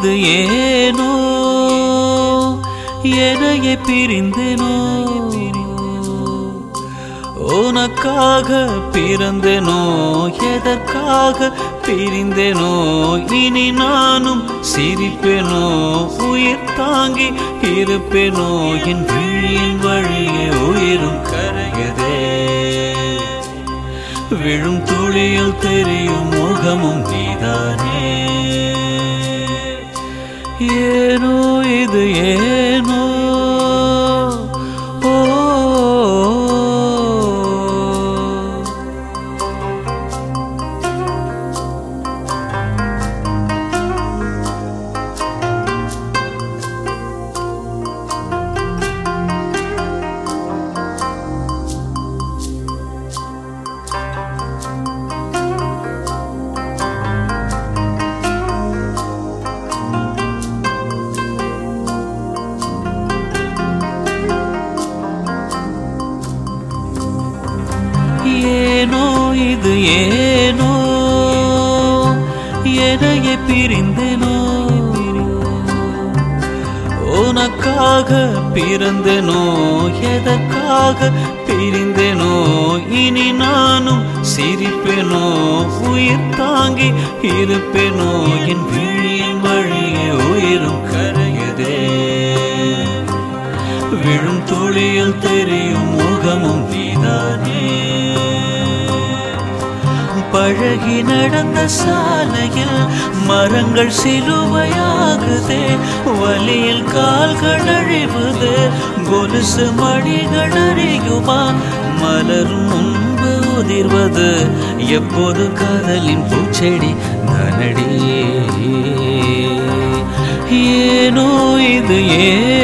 இது ஏனோ எனையே பிரிந்தேனோ உனக்காக பிறந்தேனோ எதற்காக பிரிந்தேனோ இனி நானும் சிரிப்பேனோ உயிர் தாங்கி இருப்பேனோ என் விழியின் வழியே உயிரும் கரையதே விழும் துளியில் தெரியும் முகமும் நீதானே ஏனோ இது ஏனோ ஓ ஏனோ இது ஏனோ எனையே பிரிந்தேனோ உனக்காக பிறந்தேனோ எதற்காக பிரிந்தேனோ இனி நானும் சிரிப்பேனோ உயிர் தாங்கி இருப்பேனோ என் விழியின் வழியே உயிரும் கரையதே விழும் துளியில் தெரியும் முகமும் நீதானே பழகி நடந்த சாலையில் மரங்கள் சிலுவையாகுதே வலியில் கால்கள் அழிவுது கொலுசு மணிகள் அறியுமா மலரும் முன்பு உதிர்வது எப்போது காதலின் பூச்செடி நனடியே ஏனோ இது ஏ